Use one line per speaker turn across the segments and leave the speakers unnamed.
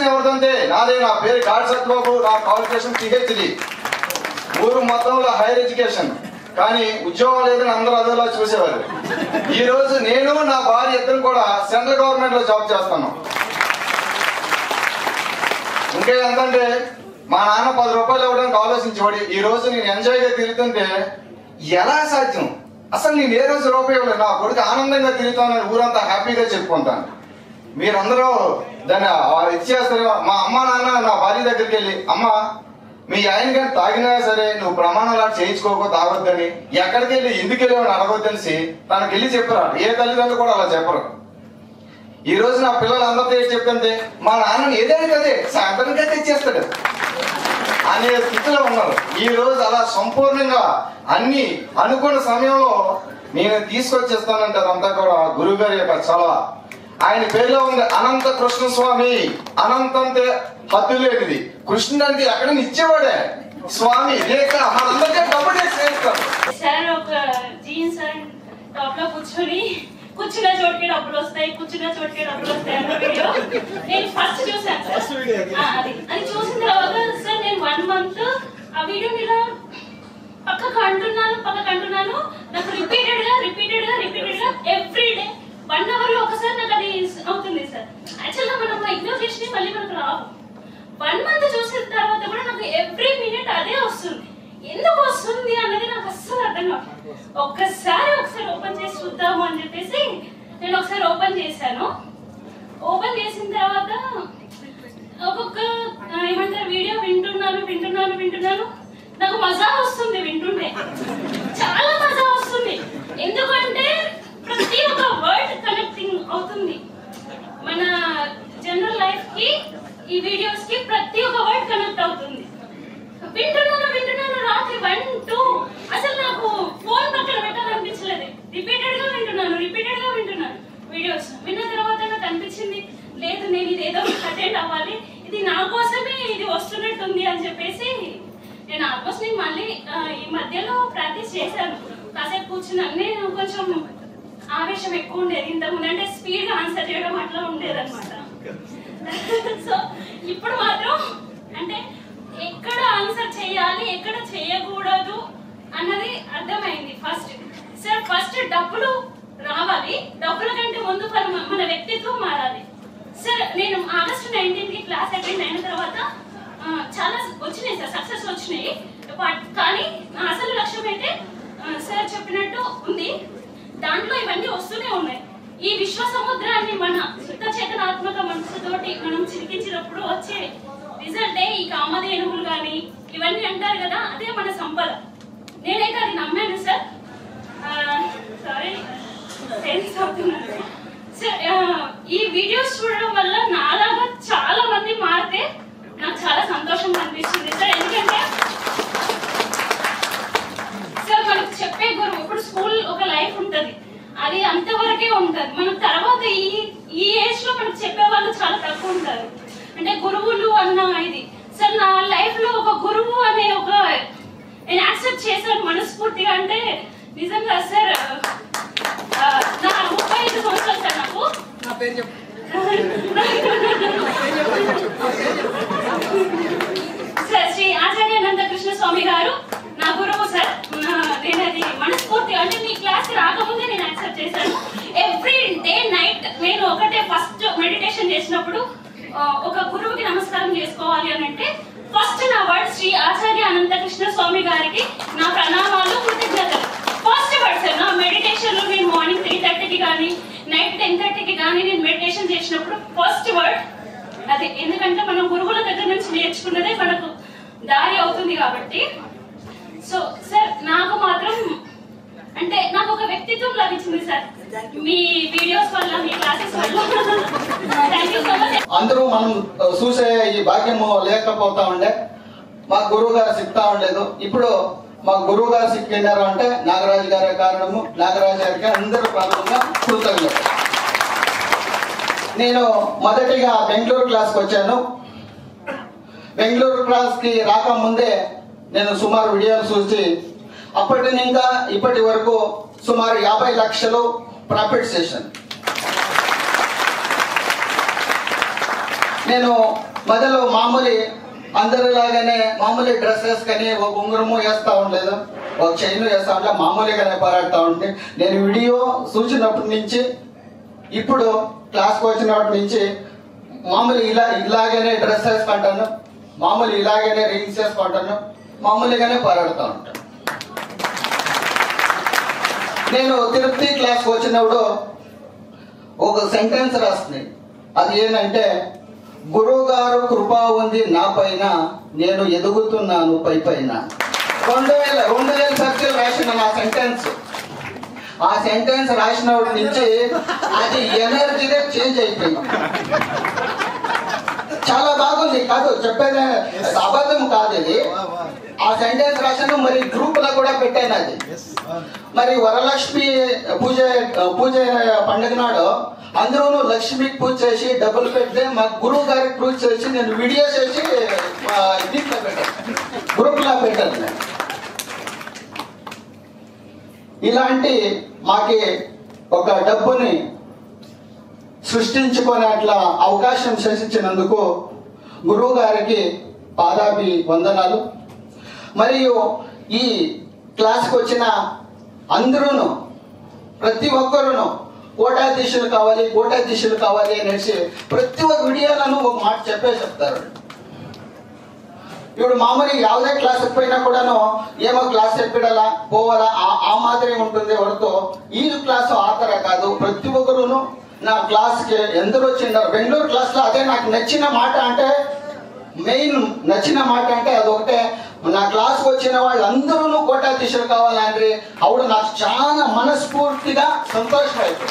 ఎవరిదంటే నాదే నా పేరు గాడ్ సత్బాబు నా క్వాలిఫికేషన్ పిహెచ్డి ఊరు మొత్తంలో హైయర్ ఎడ్యుకేషన్ కానీ ఉద్యోగం లేదని అందరూ అదోలా చూసేవారు ఈ రోజు నేను నా భార్య ఇద్దరు కూడా సెంట్రల్ గవర్నమెంట్ లో జాబ్ చేస్తాను ఇంకా ఎంతంటే మా నాన్న పది రూపాయలు ఇవ్వడానికి ఆలోచించేవాడు ఈ రోజు నేను ఎంజాయ్ గా తిరుగుతుంటే ఎలా సాధ్యం అసలు నేను ఏ రోజు రూపాయి ఇవ్వలేదు నా కొడుకు ఆనందంగా తిరుగుతానని ఊరంతా హ్యాపీగా చెప్పుకుంటాను మీరందరూ దాన్ని ఆ ఇచ్చేస్తారు మా అమ్మ నాన్న నా భార్య దగ్గరికి వెళ్ళి అమ్మ మీ ఆయన కానీ తాగినా సరే నువ్వు ప్రమాణాలు చేయించుకోకో తాగొద్దని ఎక్కడికి వెళ్ళి ఎందుకు వెళ్ళామని అడగొద్దనిసి తనకి వెళ్ళి చెప్పరా ఏ తల్లిదండ్రులు కూడా అలా చెప్పరు ఈ రోజు నా పిల్లలు అందరితో ఏంటి చెప్తుంటే మా నాన్న ఏదైనా కదే సాయంత్రంగా తెచ్చేస్తాడు అనే స్థితిలో ఉన్నారు ఈ రోజు అలా సంపూర్ణంగా అన్ని అనుకున్న సమయంలో నేను తీసుకొచ్చేస్తానంటే అదంతా కూడా గురువు గారి యొక్క చలవ ఆయన పేరులో ఉంది అనంత కృష్ణ స్వామి అనంతంతే హద్దు లేనిది కృష్ణుడు అంటే ఎక్కడ ఇచ్చేవాడే స్వామి లేక మనందరికీ డబ్బులు చేస్తారు
సార్ ఒక జీన్స్ అండ్ టాప్ లో కూర్చొని కూర్చున్న చోటుకి డబ్బులు వస్తాయి కూర్చున్న చోటుకి డబ్బులు వస్తాయి అన్న వీడియో నేను ఫస్ట్ చూసాను సార్ ఆ, అది అది చూసిన తర్వాత సార్ నేను వన్ మంత్ ఆ వీడియో మీద పక్కకు అంటున్నాను పక్కకు అంటున్నాను నాకు రిపీటెడ్ గా రిపీటెడ్ గా రిపీటెడ్ గా ఎవ్రీ డే వన్ అవర్ లో ఒకసారి నాకు అది అవుతుంది సార్ యాక్చువల్ గా మనం ఇగ్నోర్ చేసి మళ్ళీ మనకు రావు వన్ మంత్ చూసిన తర్వాత కూడా నాకు ఎవ్రీ మినిట్ అదే వస్తుంది ఎందుకు వస్తుంది అన్నది నాకు అస్సలు అర్థం కాదు ఒక్కసారి ఒకసారి ఓపెన్ చేసి చూద్దాము అని చెప్పేసి నేను ఒకసారి ఓపెన్ చేశాను ఓపెన్ చేసిన తర్వాత ఒక్కొక్క ఆ, ఏమంటారు వీడియో వింటున్నాను వింటున్నాను వింటున్నాను నాకు మజా వస్తుంది వింటుంటే చాలా మజా వస్తుంది ఎందుకంటే ప్రతి ఒక్క వర్డ్ కనెక్టింగ్ అవుతుంది మన జనరల్ లైఫ్ కి ఈ వీడియోస్ కి ప్రతి ఒక్క వర్డ్ కనెక్ట్ అవుతుంది వింటున్నాను వింటున్నాను రాత్రి వన్ టూ అసలు నాకు ఫోన్ పక్కన పెట్టాలనిపించలేదు రిపీటెడ్ గా వింటున్నాను రిపీటెడ్ గా వింటున్నాను వీడియోస్ విన్న తర్వాత నాకు అనిపించింది లేదు నేను ఇది ఏదో అటెండ్ అవ్వాలి ఇది నా కోసమే ఇది వస్తున్నట్టుంది అని చెప్పేసి నేను ఆల్మోస్ట్ నేను మళ్ళీ ఆ, ఈ మధ్యలో ప్రాక్టీస్ చేశాను కాసేపు కూర్చున్నాను నేను కొంచెం ఆవేశం ఎక్కువ ఉండేది ఇంతకుముందు అంటే స్పీడ్ గా ఆన్సర్ చేయడం అట్లా ఉండేది అనమాట సో ఇప్పుడు మాత్రం అంటే ఎక్కడ ఆన్సర్ చేయాలి ఎక్కడ చేయకూడదు అన్నది అర్థమైంది ఫస్ట్ సార్ ఫస్ట్ డబ్బులు రావాలి డబ్బుల కంటే ముందు మన మన వ్యక్తిత్వం మారాలి సార్ నేను ఆగస్టు నైన్టీన్ కి క్లాస్ అటెండ్ అయిన తర్వాత ఆ, చాలా వచ్చినాయి సార్ సక్సెస్ వచ్చినాయి బట్ కానీ నా అసలు లక్ష్యం అయితే ఆ, సార్ చెప్పినట్టు ఉంది దాంట్లో ఇవన్నీ వస్తూనే ఉన్నాయి ఈ విశ్వ సముద్రాన్ని మన శుద్ధ చేతనాత్మక మనసుతోటి మనం చిరికించినప్పుడు వచ్చే రిజల్టే ఈ కామధేనువులు కానీ ఇవన్నీ అంటారు కదా అదే మన సంపద నేనైతే అది నమ్మాను సార్ సారీ టెన్స్ అవుతున్నాను సార్ ఆ, ఈ వీడియోస్ చూడడం వల్ల నాలాగా చాలా మంది మారితే నాకు చాలా సంతోషంగా అనిపిస్తుంది సార్ ఎందుకంటే సార్ మనకు చెప్పే గురువు ఇప్పుడు స్కూల్ ఒక లైఫ్ ఉంటది అది అంతవరకే ఉంటది మన తర్వాత ఈ ఈ ఏజ్ లో మనకు చెప్పే వాళ్ళు చాలా తక్కువ ఉంటారు అంటే గురువులు అన్న ఇది సార్ నా లైఫ్ లో ఒక గురువు అనే ఒక నేను యాక్సెప్ట్ చేశాను మనస్ఫూర్తిగా అంటే నిజంగా సార్ ఆ, నా ముప్పై ఐదు సంవత్సరాలు సార్ నాకు
నా పేరు చెప్పు
సార్ శ్రీ ఆచార్య అనంత కృష్ణ స్వామి గారు నా గురువు సార్ నా- నేను అది మనస్ఫూర్తిగా అంటే మీ క్లాస్ రాకముందే నేను యాక్సెప్ట్ చేశాను ఎవ్రీ డే నైట్ నేను ఒకటే ఫస్ట్ మెడిటేషన్ చేసినప్పుడు ఆ, ఒక గురువుకి నమస్కారం చేసుకోవాలి అని అంటే ఫస్ట్ నా వర్డ్ శ్రీ ఆచార్య అనంత కృష్ణ స్వామి గారికి నా ప్రణామాలు కృతజ్ఞతలు ఫస్ట్ వర్డ్ సార్ నా మెడిటేషన్ లో నేను మార్నింగ్ త్రీ థర్టీకి కానీ నైట్ టెన్ థర్టీకి కానీ నేను మెడిటేషన్ చేసినప్పుడు ఫస్ట్ వర్డ్ అదే ఎందుకంటే మనం గురువుల దగ్గర నుంచి నేర్చుకున్నదే మనకు దారి అవుతుంది కాబట్టి సో సార్ నాకు మాత్రం అంటే నాకు ఒక వ్యక్తిత్వం లభించింది సార్ మీ వీడియోస్ వల్ల మీ క్లాసెస్ వల్ల థ్యాంక్ యూ సో మచ్
అందరూ మనం చూసే ఈ భాగ్యము లేకపోతా ఉండే మా గురువు గారు చెప్తా ఉండలేదు ఇప్పుడు మా గురువు గారు సిక్కినారు అంటే నాగరాజు గారే కారణము నాగరాజు గారికి అందరూ ప్రారంభంగా కృతజ్ఞత నేను మొదటిగా బెంగళూరు క్లాస్కి వచ్చాను బెంగళూరు క్లాస్కి రాకముందే నేను సుమారు వీడియోలు చూసి అప్పటి ఇంకా ఇప్పటి వరకు సుమారు యాభై లక్షలు ప్రాఫిట్ చేశాను నేను
మొదలు మామూలు అందరిలాగానే మామూలు డ్రెస్సెస్ కానీ ఒక ఉంగరము వేస్తూ ఉండలేదు ఒక చైన్ వేస్తూ ఉంటే మామూలుగానే పోరాడుతూ ఉంటే నేను వీడియో చూసినప్పటి నుంచి ఇప్పుడు క్లాస్కి వచ్చినప్పటి నుంచి మామూలు ఇలా ఇలాగనే డ్రెస్ వేసుకుంటాను మామూలు ఇలాగనే రీల్స్ వేసుకుంటాను మామూలుగానే పోరాడుతూ ఉంటాను నేను తిరుపతి క్లాస్కి వచ్చినప్పుడు ఒక సెంటెన్స్ రాస్తుంది అది ఏంటంటే గురువు గారు కృప ఉంది నా పైన నేను ఎదుగుతున్నాను పై పైన రెండు వేల రెండు వేల సర్కిల్ రాసిన నా సెంటెన్స్ ఆ సెంటెన్స్ రాసినప్పటి నుంచి అది ఎనర్జీగా చేంజ్ అయిపోయింది చాలా బాగుంది కాదు చెప్పేది అబద్ధం కాదు ఇది ఆ సెంటెన్స్ రాశాను మరి గ్రూప్ లో కూడా పెట్టాను అది మరి వరలక్ష్మి పూజ పూజ పండుగ నాడు అందరూ లక్ష్మికి పూజ చేసి డబ్బులు పెడితే మా గురువు గారికి పూజ చేసి నేను వీడియో చేసి ఆ, దీంట్లో పెట్టాను గ్రూప్ లో పెట్టాను నేను. ఇలాంటి మాకి ఒక డబ్బుని సృష్టించుకునే అట్లా అవకాశం సృష్టించినందుకు గురువు గారికి పాదాభి వందనాలు మరియు ఈ క్లాస్కి వచ్చిన అందరూను ప్రతి ఒక్కరును కోటాధీశులు కావాలి కోటాధీశులు కావాలి అనేసి ప్రతి ఒక్క వీడియోలను ఒక మాట చెప్పే చెప్తారు ఇప్పుడు మామూలు ಯಾವುದೇ క్లాస్ పోయినా కూడాను ఏమో క్లాస్ చెప్పిడలా పోవాలా ఆ- ఆ మాదిరి ఉంటుంది ఎవరితో ఈ క్లాస్ ఆ ತರ కాదు ప్రతి ఒక్కరును నా క్లాస్కి ఎందరో వచ్చిండారు బెంగళూరు క్లాస్లో అదే నాకు నచ్చిన మాట అంటే మెయిన్ నచ్చిన మాట అంటే అదొకటే నా క్లాస్ వచ్చిన వాళ్ళందరూ కోటాధీశులు కావాలంటే అప్పుడు నాకు చాలా మనస్ఫూర్తిగా సంతోషమైపోయింది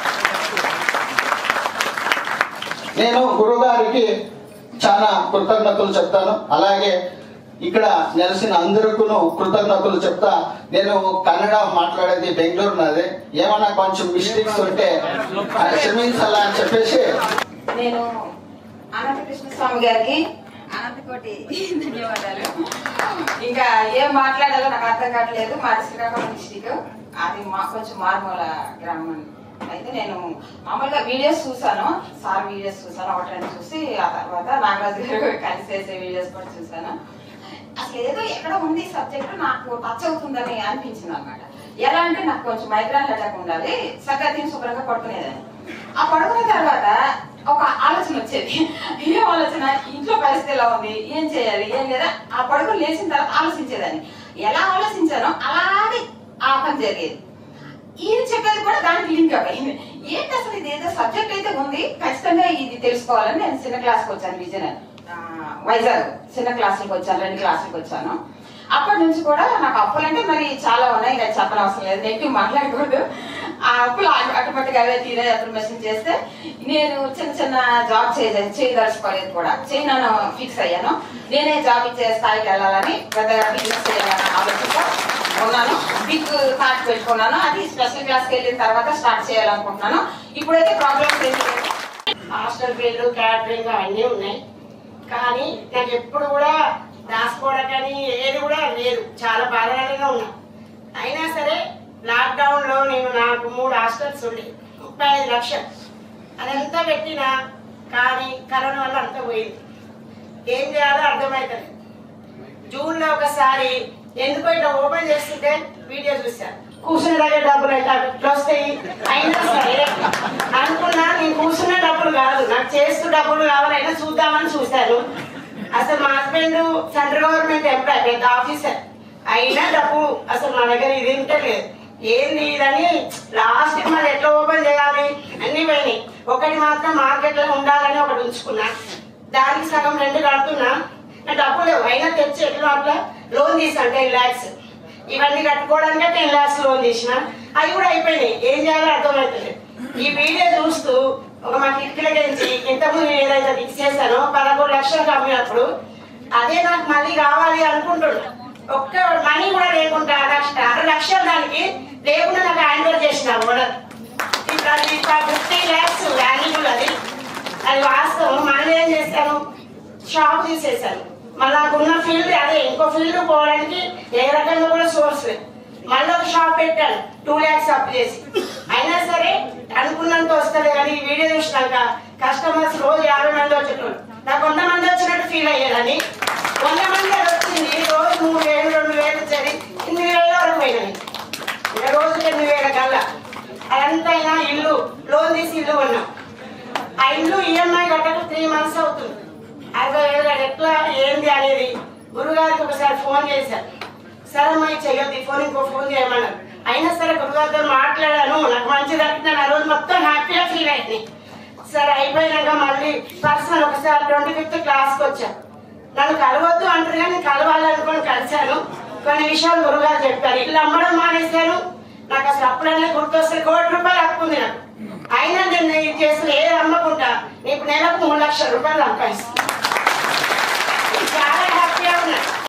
నేను గురుగారికి చాలా కృతజ్ఞతలు చెప్తాను అలాగే ఇక్కడ నెలసిన అందరికీను కృతజ్ఞతలు చెప్తా నేను కన్నడ మాట్లాడేది బెంగళూరు నాది ఏమైనా కొంచెం మిస్టేక్స్ ఉంటే ఆ, క్షమించాలా అని చెప్పేసి
నేను అనంతకృష్ణ స్వామి గారికి అనంతకోటి ధన్యవాదాలు ఇంకా ఏం మాట్లాడాలో నాకు అర్థం కావట్లేదు మాది శ్రీకాకుళం డిస్టిక్ అది మా కొంచెం మారుమూల గ్రామం అయితే నేను మామూలుగా వీడియోస్ చూసాను సార్ వీడియోస్ చూసాను ఒకటి రెండు చూసి ఆ తర్వాత నాగరాజు గారు కలిసి చేసే వీడియోస్ కూడా చూసాను అసలు ఏదో ఎక్కడ ఉంది సబ్జెక్ట్ నాకు టచ్ అవుతుందని అనిపించింది అనమాట ఎలా అంటే నాకు కొంచెం మైగ్రేన్ హెడక్ ఉండాలి చక్కగా తిని శుభ్రంగా పడుకునేదాన్ని ఆ పడుకున్న తర్వాత ఒక ఆలోచన వచ్చేది ఏం ఆలోచన ఇంట్లో పరిస్థితి ఎలా ఉంది ఏం చేయాలి ఏం లేదా ఆ పడుకుని లేచిన తర్వాత ఆలోచించేదాన్ని ఎలా ఆలోచించానో అలాగే ఆ పని జరిగేది ఈయన చెప్పేది కూడా దానికి లింక్ అయింది ఏంటి అసలు ఇది ఏదో సబ్జెక్ట్ అయితే ఉంది ఖచ్చితంగా ఇది తెలుసుకోవాలని నేను చిన్న క్లాస్కి వచ్చాను విజయనగరం ఆ, వైజాగ్ చిన్న క్లాసులకు వచ్చాను రెండు క్లాసులకు వచ్చాను అప్పటి నుంచి కూడా నాకు అప్పులు అంటే మరి చాలా ఉన్నాయి ఇంకా చెప్పనవసరం లేదు నెట్టి మాట్లాడకూడదు ఆ అప్పులు ఆటోమేటిక్ అవే తీరే అప్రిమేషన్ చేస్తే నేను చిన్న చిన్న జాబ్ చేయ చేయదలుచుకోలేదు కూడా చేయనను ఫిక్స్ అయ్యాను నేనే జాబ్ ఇచ్చే స్థాయికి వెళ్ళాలని పెద్దగా బిజినెస్ చేయాలని ఆలోచించా ఉన్నాను బిగ్ థాట్ పెట్టుకున్నాను అది స్పెషల్ క్లాస్కి వెళ్ళిన తర్వాత స్టార్ట్ చేయాలనుకుంటున్నాను ఇప్పుడైతే ప్రాబ్లమ్స్ ఏమి లేవు
హాస్టల్ ఫీల్డ్ క్యాటరింగ్ అవన్నీ ఉన్నాయి కానీ నాకు ఎప్పుడు కూడా దాచుకోవడం కానీ ఏది కూడా లేదు చాలా బాధగానే ఉన్నా అయినా సరే లాక్డౌన్ లో నేను నాకు మూడు హాస్టల్స్ ఉండే ముప్పై ఐదు లక్షలు అదంతా పెట్టినా కానీ కరోనా వల్ల అంతా పోయింది ఏం చేయాలో అర్థమవుతుంది జూన్ లో ఒకసారి ఎందుకో ఇట్లా ఓపెన్ చేస్తుంటే వీడియో చూశాను కూర్చునే దగ్గర డబ్బులు ఎట్లా ఎట్లా వస్తాయి అయినా సరే అనుకున్నా నేను కూర్చున్న డబ్బులు కాదు నాకు చేస్తూ డబ్బులు కావాలైనా చూద్దామని చూశాను అసలు మా హస్బెండ్ సెంట్రల్ గవర్నమెంట్ ఎంప్లాయ్ పెద్ద ఆఫీసర్ అయినా డబ్బు అసలు మా దగ్గర ఇది ఉంటలేదు ఏంది ఇదని లాస్ట్ మరి ఎట్లా ఓపెన్ చేయాలి అన్ని పోయినాయి ఒకటి మాత్రం మార్కెట్ లో ఉండాలని ఒకటి ఉంచుకున్నా దానికి సగం రెండు కడుతున్నా నా డబ్బులు లేవు అయినా తెచ్చి ఎట్లా అట్లా లోన్ తీసాను టెన్ ల్యాక్స్ ఇవన్నీ కట్టుకోవడానికి టెన్ ల్యాక్స్ లోన్ తీసిన అవి కూడా అయిపోయినాయి ఏం చేయాలో అర్థమవుతుంది ఈ వీడియో చూస్తూ ఒక మా కిటికీల గురించి ఇంతకుముందు నేను ఏదైతే ఫిక్స్ చేశానో పదకొండు లక్షలు అమ్మినప్పుడు అదే నాకు మళ్ళీ కావాలి అనుకుంటున్నా ఒక్క మనీ కూడా లేకుండా లక్ష అర లక్షలు దానికి లేకుండా నాకు హ్యాండ్ ఓవర్ చేసిన ఓనర్ ఇప్పుడు అది ఫిఫ్టీ ల్యాక్స్ వాల్యూబుల్ అది అది వాస్తవం మనం ఏం చేశాను షాప్ తీసేశాను మళ్ళీ నాకున్న ఫీల్డ్ అదే ఇంకో ఫీల్డ్ పోవడానికి ఏ రకంగా కూడా సోర్స్ లేదు మళ్ళీ ఒక షాప్ పెట్టాను టూ ల్యాక్స్ అప్ చేసి అయినా సరే అనుకున్నంత వస్తుంది కానీ ఈ వీడియో చూసినాక కస్టమర్స్ రోజు యాభై మంది వచ్చేటోళ్ళు నాకు వంద మంది వచ్చినట్టు ఫీల్ అయ్యేదని వంద మంది అది వచ్చింది రోజు మూడు వేలు రెండు వేలు వచ్చేది ఇన్ని వేల వరకు పోయినాయి ఇక రోజుకి ఎనిమిది వేల కల్లా అదంతా అయినా ఇల్లు లోన్ తీసి ఇల్లు కొన్నాం ఆ ఇల్లు ఈఎంఐ కట్టక త్రీ మంత్స్ అవుతుంది అరవై వేలు ఎట్లా ఏంది అనేది గురుగారికి ఒకసారి ఫోన్ చేశారు సరే అమ్మా ఇది చెయ్యొద్దు ఈ ఫోన్ ఇంకో ఫోన్ చేయమన్నారు అయినా సరే గురుగారితో మాట్లాడాను నాకు మంచి దొరికినాను ఆ రోజు మొత్తం హ్యాపీగా ఫీల్ అయింది సరే అయిపోయినాక మళ్ళీ పర్సనల్ ఒకసారి ట్వంటీ ఫిఫ్త్ క్లాస్కి వచ్చాను నన్ను కలవద్దు అంటారు కానీ కలవాలనుకొని కలిశాను కొన్ని విషయాలు గురుగారు చెప్పారు ఇల్లు అమ్మడం మానేశాను నాకు అసలు అప్పుడనే గుర్తొస్తే కోటి రూపాయలు అప్పు ఉంది నాకు అయినా నేను ఇది చేసిన ఏ అమ్మకుంటా నీకు నెలకు మూడు లక్షల రూపాయలు సంపాదిస్తాను చాలా హ్యాపీగా ఉన్నా